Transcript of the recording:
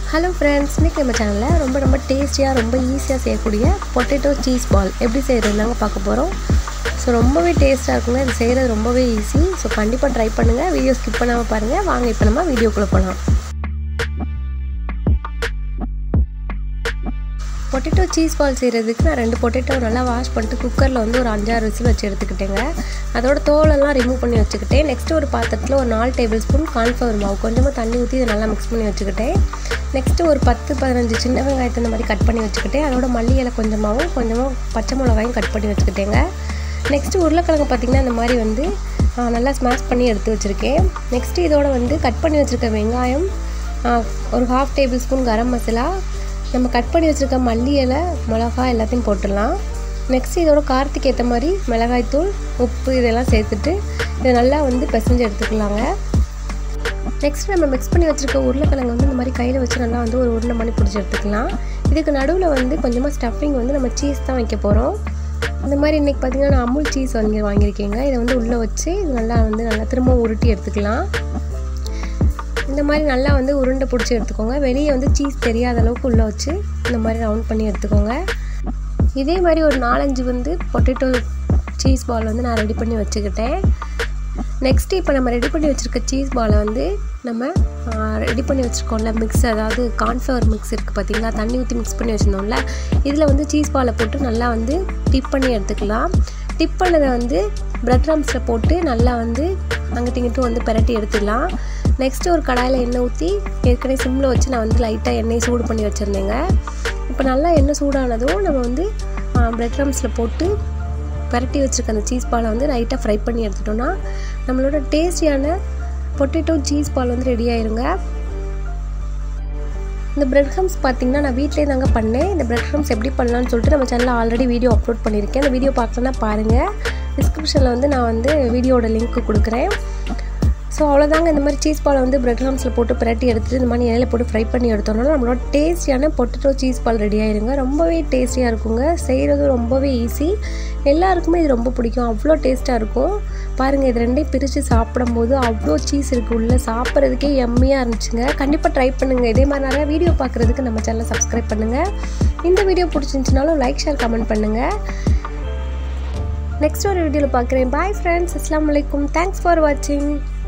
hello friends இன்றைக்கி நம்ம சேனலில் ரொம்ப ரொம்ப டேஸ்டியாக ரொம்ப ஈஸியாக செய்யக்கூடிய பொட்டேட்டோ சீஸ் பால் எப்படி செய்கிறதுனாங்க பார்க்க போகிறோம் ஸோ ரொம்பவே டேஸ்ட்டாக இருக்குங்க இது செய்கிறது ரொம்பவே ஈஸி ஸோ கண்டிப்பாக ட்ரை பண்ணுங்கள் வீடியோ ஸ்கிப் பண்ணாமல் பாருங்கள் வாங்க இப்போ நம்ம வீடியோக்குள்ளே போகலாம் பொட்டேட்டோ சீஸ் பால் செய்கிறதுக்கு நான் ரெண்டு பொட்டேட்டோ நல்லா வாஷ் பண்ணிட்டு குக்கரில் வந்து ஒரு அஞ்சாறு விசில் வச்சு எடுத்துக்கிட்டேங்க அதோட தோலெல்லாம் ரிமூவ் பண்ணி வச்சுக்கிட்டேன் நெக்ஸ்ட்டு ஒரு பாத்திரத்தில் ஒரு நாலு டேபிள் ஸ்பூன் கார்ன்ஃப்ளவர் மாவு கொஞ்சமாக தண்ணி ஊற்றி இதை நல்லா மிக்ஸ் பண்ணி வச்சுக்கிட்டேன் நெக்ஸ்ட்டு ஒரு பத்து பதினஞ்சு சின்ன வெங்காயத்தை இந்த மாதிரி கட் பண்ணி வச்சுக்கிட்டேன் அதோட மல்லி இலை கொஞ்சமாகவும் கொஞ்சமாக பச்சை மிளகாயும் கட் பண்ணி வச்சுக்கிட்டேங்க நெக்ஸ்ட்டு உருளைக்கிழங்கு பார்த்திங்கன்னா இந்த மாதிரி வந்து நல்லா ஸ்மாஷ் பண்ணி எடுத்து வச்சுருக்கேன் நெக்ஸ்ட்டு இதோட வந்து கட் பண்ணி வச்சுருக்க வெங்காயம் ஒரு half tablespoon garam masala நம்ம கட் பண்ணி வச்சுருக்க மல்லி இலை மிளகா எல்லாத்தையும் போட்டுடலாம் நெக்ஸ்ட் இதோட காரத்துக்கு ஏற்ற மாதிரி மிளகாய்த்தூள் உப்பு இதெல்லாம் சேர்த்துட்டு இதை நல்லா வந்து பிசைஞ்சு எடுத்துக்கலாங்க நெக்ஸ்ட் நம்ம மிக்ஸ் பண்ணி வச்சுருக்க உருளைக்கிழங்கு வந்து இந்த மாதிரி கையில் வச்சு நல்லா வந்து ஒரு உருண்டை மணி பிடிச்சி எடுத்துக்கலாம் இதுக்கு நடுவில் வந்து கொஞ்சமாக ஸ்டஃபிங் வந்து நம்ம சீஸ் தான் வைக்க போகிறோம் இந்த மாதிரி இன்றைக்கி பார்த்திங்கன்னா நான் அமுல் சீஸ் வாங்கி வாங்கியிருக்கேங்க இதை வந்து உள்ளே வச்சு இது நல்லா வந்து நல்லா திரும்ப உருட்டி எடுத்துக்கலாம் இந்த மாதிரி நல்லா வந்து உருண்டை பிடிச்சி எடுத்துக்கோங்க வெளியே வந்து சீஸ் தெரியாத அளவுக்கு உள்ளே வச்சு இந்த மாதிரி ரவுண்ட் பண்ணி எடுத்துக்கோங்க இதே மாதிரி ஒரு நாலஞ்சு வந்து பொட்டேட்டோ சீஸ் பால் வந்து நான் ரெடி பண்ணி வச்சுக்கிட்டேன் நெக்ஸ்ட்டு இப்போ நம்ம ரெடி பண்ணி வச்சுருக்க சீஸ் பாலை வந்து நம்ம ரெடி பண்ணி வச்சுருக்கோம்ல மிக்ஸ் அதாவது கார்ன்ஃப்ளவர் மிக்ஸ் இருக்குது பார்த்திங்களா தண்ணி ஊற்றி மிக்ஸ் பண்ணி வச்சுருந்தோம்ல இதில் வந்து சீஸ் பாலை போட்டு நல்லா வந்து டிப் பண்ணி எடுத்துக்கலாம் டிப் பண்ணதை வந்து ப்ரெட் க்ரம்ஸில் போட்டு நல்லா வந்து அங்கிட்டு இங்கிட்டும் வந்து பரட்டி எடுத்துக்கலாம் நெக்ஸ்ட்டு ஒரு கடாயில் எண்ணெய் ஊற்றி ஏற்கனவே சிம்மில் வச்சு நான் வந்து லைட்டாக எண்ணெய் சூடு பண்ணி வச்சுருந்தேங்க இப்போ நல்லா எண்ணெய் சூடானதும் நம்ம வந்து ப்ரெட் க்ரம்ஸில் போட்டு பரட்டி வச்சுருக்க அந்த சீஸ் பாலை வந்து லைட்டாக ஃப்ரை பண்ணி எடுத்துட்டோன்னா நம்மளோட டேஸ்டியான பொட்டேட்டோ சீஸ் பால் வந்து ரெடி ஆயிருங்க இந்த பிரெட் க்ரம்ஸ் பார்த்திங்கன்னா நான் வீட்டிலே தாங்க பண்ணேன் இந்த பிரெட் க்ரம்ஸ் எப்படி பண்ணலான்னு சொல்லிட்டு நம்ம சேனலில் ஆல்ரெடி வீடியோ அப்லோட் பண்ணியிருக்கேன் அந்த வீடியோ பார்க்கலன்னா பாருங்கள் டிஸ்கிரிப்ஷனில் வந்து நான் வந்து வீடியோட லிங்க் கொடுக்குறேன் ஸோ அவ்வளோதாங்க இந்த மாதிரி சீஸ் பாலை வந்து பிரெட் க்ரம்ஸில் போட்டு பிரட்டி எடுத்துகிட்டு இந்த மாதிரி எண்ணெயில் போட்டு ஃப்ரை பண்ணி எடுத்தோம்னா நம்மளோட டேஸ்டியான பொட்டேட்டோ சீஸ் பால் ரெடி ஆயிருங்க ரொம்பவே டேஸ்டியாக இருக்குங்க செய்கிறது ரொம்பவே ஈஸி எல்லாருக்குமே இது ரொம்ப பிடிக்கும் அவ்வளோ டேஸ்ட்டாக இருக்கும் பாருங்கள் இது ரெண்டையும் பிரித்து சாப்பிடும்போது அவ்வளோ சீஸ் இருக்குது உள்ளே சாப்பிட்றதுக்கே எம்மியாக இருந்துச்சுங்க கண்டிப்பாக ட்ரை பண்ணுங்கள் இதே மாதிரி நிறையா வீடியோ பார்க்குறதுக்கு நம்ம சேனலை சப்ஸ்கிரைப் பண்ணுங்கள் இந்த வீடியோ பிடிச்சிருந்துச்சுனாலும் லைக் ஷேர் கமெண்ட் பண்ணுங்கள் நெக்ஸ்ட் ஒரு வீடியோவில் பார்க்குறேன் பாய் ஃப்ரெண்ட்ஸ் அஸ்லாம் வலைக்கும் தேங்க்ஸ் ஃபார் வாட்சிங்